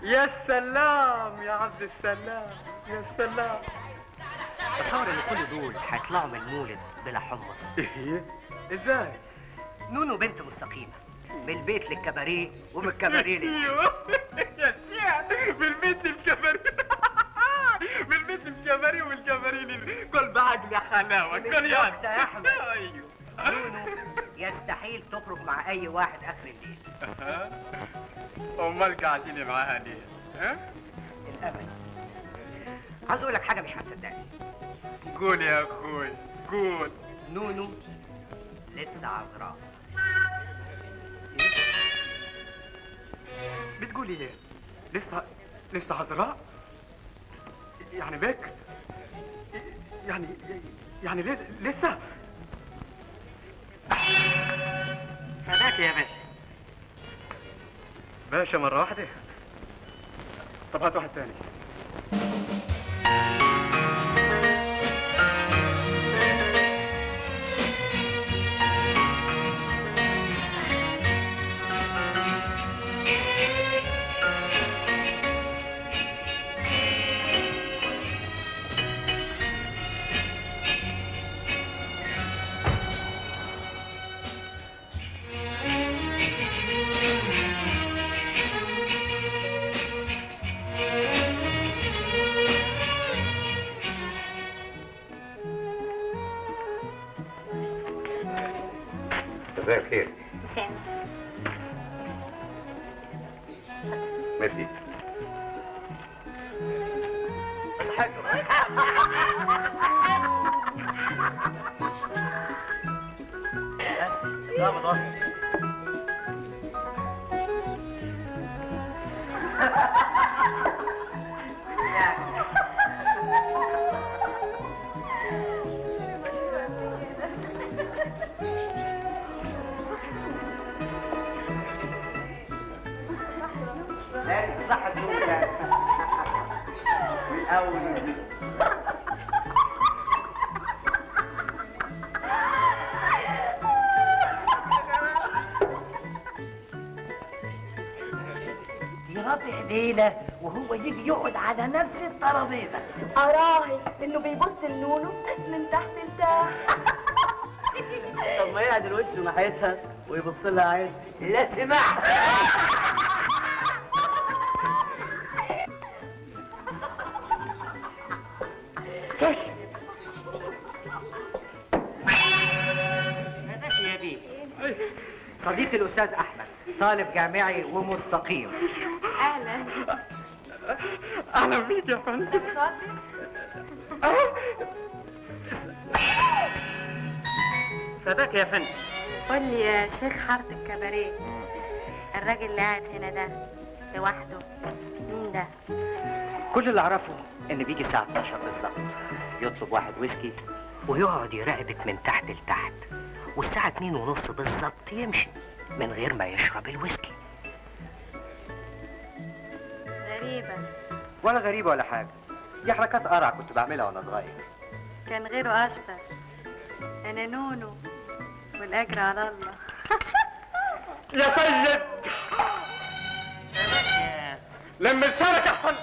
يا سلام يا عبد السلام يا سلام تصور ان كل دول هيطلعوا من المولد بلا حمص ايه ازاي نونو بنت مستقيمه من البيت للكباريه ومن الكباريه لل... ايوه يا شيخ من البيت للكباريه من البيت للكباريه ومن الكباريه لل- كل بعقل يا حلاوه مش كل يا وقت يا أحمد. ايوه نونو يستحيل تخرج مع اي واحد اخر الليل امال قاعدين معاها ليه؟ ها؟ الابد عاوز اقول لك حاجه مش هتصدقني قول يا اخوي قول نونو لسه عذراء بتقولي ليه؟ لسه لسه عذراء؟ يعني بك؟ يعني يعني ليه- لسه؟ فداك يا باشا باشا مرة واحدة؟ طب هات واحد تاني مساء الخير مساء ميرسي صحتكم بس ضابط وسط لا صح تقول كده من اول دي رابع ليلة وهو يجي يقعد على نفس الترابيزة أراهن إنه بيبص لنونو من تحت لتحت طب ما يعدل وشه ناحيتها ويبص لها عين لا سمعت هدفي يا بيه صديقي الاستاذ احمد طالب جامعي ومستقيم أهلا اهلا بيك يا فندم فداك يا فندم قول لي يا شيخ حارة الكباريه الراجل اللي قاعد هنا ده لوحده مين ده؟ كل اللي اعرفه ان بيجي الساعه 12 بالظبط يطلب واحد ويسكي ويقعد يراقبك من تحت لتحت والساعه 2 ونص بالظبط يمشي من غير ما يشرب الويسكي غريبة ولا غريبه ولا حاجه دي حركات قرع كنت بعملها وانا صغير كان غيره أشطر أنا نونو والأجر على الله يا سيد لم لسانك احسن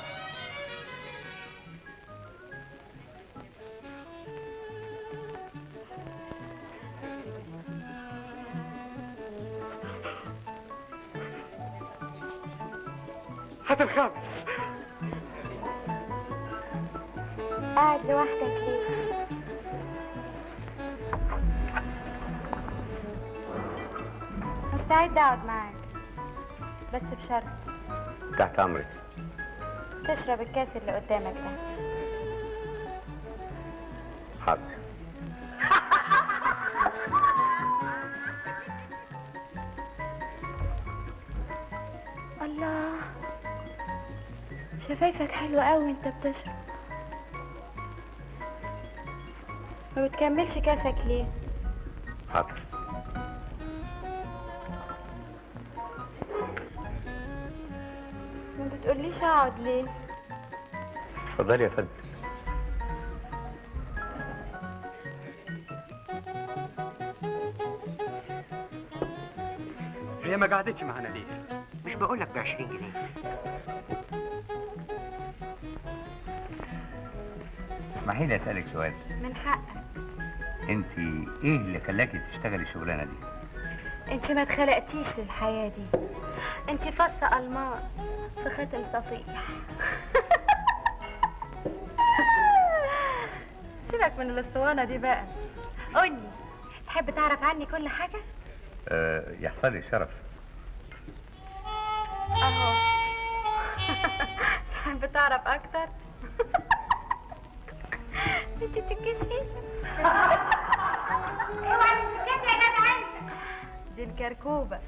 هات الخامس قاعد لوحدك ليه؟ مستعد أقعد معاك بس بشرط تحت امرك تشرب الكاس اللي قدامك ده حاضر الله شفايفك حلوة قوي وانت بتشرب ما بتكملش كاسك ليه حاضر ما بتقوليش اقعد ليه اتفضلي يا فندم هي ما قعدتش معانا ليه؟ مش بقولك ب 20 جنيه اسمحي لي اسالك سؤال من حقك انت ايه اللي خلاكي تشتغلي الشغلانه دي انت ما اتخلقتيش للحياة دي انت فصة الماس في ختم صفيح سيبك من الاسطوانة دي بقى قولي تحب تعرف عني كل حاجة؟ أه يحصل لي شرف اهو تحب تعرف اكتر؟ انت بتتكسفي؟ اوعي تسكتي يا جدع انت دي الكركوبة